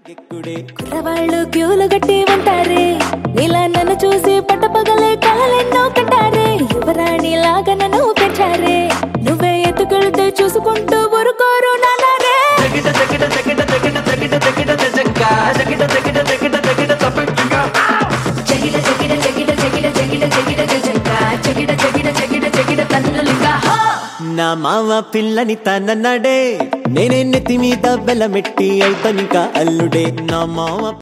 కుర్రవాళ్ళు క్యూలు గట్టి ఉంటారే నీలా నన్ను చూసి పట్టపగలే కలలెన్నో కట్టారే యువరాణి లాగా నన్ను పెంచారే నువ్వే ఎత్తుకెళ్తే చూసుకుంటూ ఊరుకోరు నాన్నారే జగిట జగిట జగిట జగిట జగిట జగిట జజంక జగిట జగిట జగిట జగిట తపంకిగా జగిడ జగిడ జగిడ జగిడ జగిడ జగిడ జజంక జగిడ జగిడ జగిడ జగిడ తన్నులింగా హా నా మావ పిల్లని తనన్నాడే నేనే నెత్తి మీద బెల్లమెట్టి అయితనిక అల్లుడే నా మావ